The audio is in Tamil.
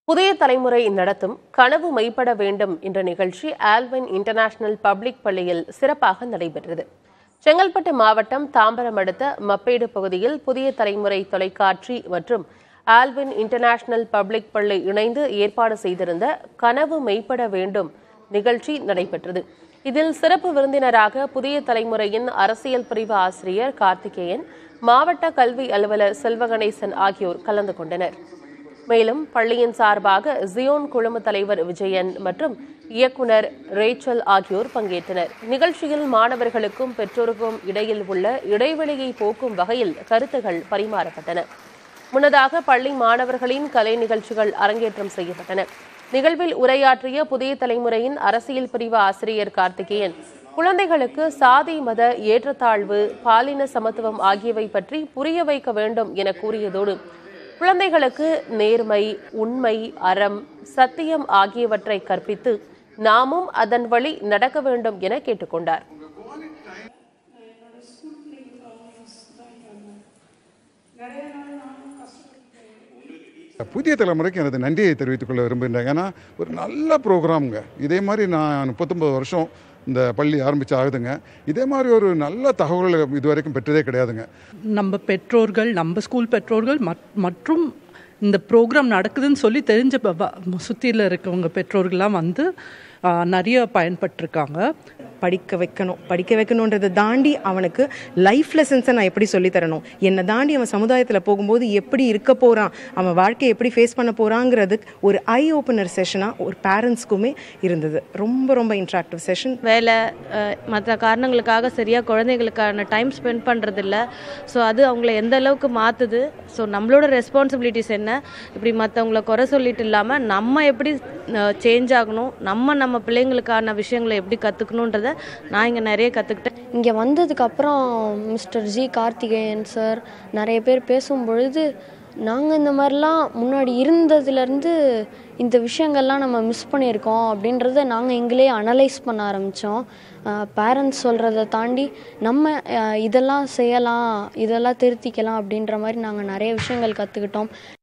புதிய தலைமுறை நடத்தும் கனவு மெய்ப்பட வேண்டும் என்ற நிகழ்ச்சி ஆல்வின் இன்டர்நேஷனல் பப்ளிக் பள்ளியில் சிறப்பாக நடைபெற்றது செங்கல்பட்டு மாவட்டம் தாம்பரம் அடுத்த மப்பேடு பகுதியில் புதிய தலைமுறை தொலைக்காட்சி மற்றும் ஆல்வின் இன்டர்நேஷனல் பப்ளிக் பள்ளி இணைந்து ஏற்பாடு செய்திருந்த கனவு மெய்ப்பட வேண்டும் நிகழ்ச்சி நடைபெற்றது இதில் சிறப்பு விருந்தினராக புதிய தலைமுறையின் அரசியல் பிரிவு ஆசிரியர் கார்த்திகேயன் மாவட்ட கல்வி அலுவலர் செல்வகணேசன் ஆகியோர் கலந்து கொண்டனர் மேலும் பள்ளியின் சார்பாக ஜியோன் குழும தலைவர் விஜயன் மற்றும் இயக்குனர் ரேச்சல் ஆகியோர் பங்கேற்றனர் நிகழ்ச்சியில் மாணவர்களுக்கும் பெற்றோருக்கும் இடையில் உள்ள இடைவெளியை போக்கும் வகையில் கருத்துகள் பரிமாறப்பட்டன முன்னதாக பள்ளி மாணவர்களின் கலை நிகழ்ச்சிகள் அரங்கேற்றம் செய்யப்பட்டன நிகழ்வில் உரையாற்றிய புதிய தலைமுறையின் அரசியல் பிரிவு ஆசிரியர் கார்த்திகேயன் குழந்தைகளுக்கு சாதி மத ஏற்றத்தாழ்வு பாலின சமத்துவம் ஆகியவை பற்றி புரிய வைக்க வேண்டும் என கூறியதோடு குழந்தைகளுக்கு நேர்மை உண்மை அறம் சத்தியம் ஆகியவற்றை கற்பித்து நாமும் அதன் வழி நடக்க வேண்டும் என கேட்டுக்கொண்டார் புதிய தலைமுறைக்கு எனது நன்றியை தெரிவித்துக் கொள்ள விரும்புகின்றேன் ஏன்னா ஒரு நல்ல ப்ரோக்ராம்ங்க இதே மாதிரி நான் முப்பத்தொம்பது வருஷம் இந்த பள்ளி ஆரம்பிச்சு ஆகுதுங்க இதே மாதிரி ஒரு நல்ல தகவல்களை இதுவரைக்கும் பெற்றதே கிடையாதுங்க நம்ம பெற்றோர்கள் நம்ம ஸ்கூல் பெற்றோர்கள் மற்- மற்றும் இந்த ப்ரோக்ராம் நடக்குதுன்னு சொல்லி தெரிஞ்ச சுற்றியில் இருக்கவங்க பெற்றோர்கள்லாம் வந்து ஆ, நிறைய பயன்பட்டிருக்காங்க படிக்க வைக்கணும் படிக்க வைக்கணுன்றதை தாண்டி அவனுக்கு லைஃப் லெசன்ஸை நான் எப்படி சொல்லித் தரணும் என்னை தாண்டி அவன் சமுதாயத்தில் போகும்போது எப்படி இருக்க போகிறான் அவன் வாழ்க்கையை எப்படி ஃபேஸ் பண்ண போகிறாங்கிறது ஒரு ஐ ஓப்பனர் செஷனாக ஒரு பேரண்ட்ஸ்க்குமே இருந்தது ரொம்ப ரொம்ப இன்ட்ராக்டிவ் செஷன் வேலை மற்ற காரணங்களுக்காக சரியாக குழந்தைகளுக்கான டைம் ஸ்பெண்ட் பண்ணுறதில்ல ஸோ அது அவங்கள எந்த அளவுக்கு மாற்றுது ஸோ நம்மளோட ரெஸ்பான்சிபிலிட்டிஸ் என்ன இப்படி மற்றவங்கள குறை சொல்லிட்டு இல்லாமல் நம்ம எப்படி சேஞ்ச் ஆகணும் நம்ம நம்ம பிள்ளைங்களுக்கான விஷயங்களை எப்படி கற்றுக்கணுன்றதை நான் இங்கே நிறைய கற்றுக்கிட்டேன் இங்கே வந்ததுக்கப்புறம் மிஸ்டர் ஜி கார்த்திகேயன் சார் நிறைய பேர் பேசும் பொழுது நாங்கள் இந்த மாதிரிலாம் முன்னாடி இருந்ததுலேருந்து இந்த விஷயங்கள்லாம் நம்ம மிஸ் பண்ணியிருக்கோம் அப்படின்றத நாங்கள் எங்களே அனலைஸ் பண்ண ஆரம்பித்தோம் பேரண்ட்ஸ் சொல்கிறத தாண்டி நம்ம அஹ், இதெல்லாம் செய்யலாம் இதெல்லாம் திருத்திக்கலாம் அப்படின்ற மாதிரி நாங்கள் நிறைய விஷயங்கள் கற்றுக்கிட்டோம்